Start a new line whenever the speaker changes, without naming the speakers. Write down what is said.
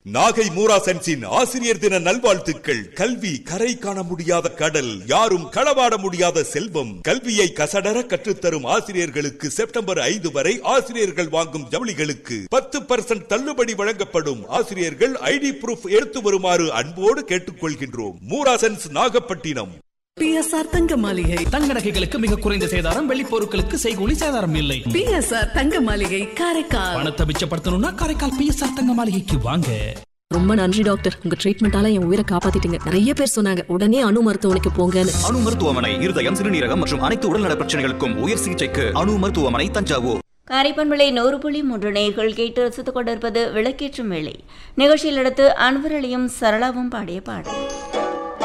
நாகை மூரா சென்ஸின் ஆசிரியர் தின நல்வாழ்த்துக்கள் கல்வி கரை காண முடியாத கடல் யாரும் களவாட முடியாத செல்வம் கல்வியை கசடர கற்றுத்தரும் ஆசிரியர்களுக்கு செப்டம்பர் ஐந்து வரை ஆசிரியர்கள் வாங்கும் ஜவுளிகளுக்கு பத்து பர்சன்ட் தள்ளுபடி வழங்கப்படும் ஆசிரியர்கள் ஐடி ப்ரூஃப் எடுத்து வருமாறு அன்போடு கேட்டுக்கொள்கின்றோம் மூரா சென்ஸ் நாகப்பட்டினம்
பிஎஸ்ஆர் தங்க மாளிகை
தங்க நகைகளுக்கு மிக குறைந்த சேதாரம் வெள்ளி பொருட்களுக்கு செய்கூலி சேதாரம் இல்லை
பிஎஸ்ஆர் தங்க மாளிகை காரைக்கால்
பணத்தை மிச்சப்படுத்தணும்னா காரைக்கால் பிஎஸ்ஆர் தங்க மாளிகைக்கு வாங்க
ரொம்ப நன்றி டாக்டர் உங்க ட்ரீட்மெண்டால என் உயிரை காப்பாத்திட்டீங்க நிறைய பேர் சொன்னாங்க உடனே அணு மருத்துவமனைக்கு போங்கன்னு
அணு மருத்துவமனை இருதயம் சிறுநீரகம் மற்றும் அனைத்து உடல்நல பிரச்சனைகளுக்கும் உயர் சிகிச்சைக்கு அணு மருத்துவமனை தஞ்சாவூர்
காரைப்பண்பளை நூறு புள்ளி மூன்று நேயர்கள் கேட்டு ரசித்துக் கொண்டிருப்பது விளக்கேற்றும் வேளை நிகழ்ச்சியில் அடுத்து அன்வர் அலியும் சரளாவும் பாடிய பாடல்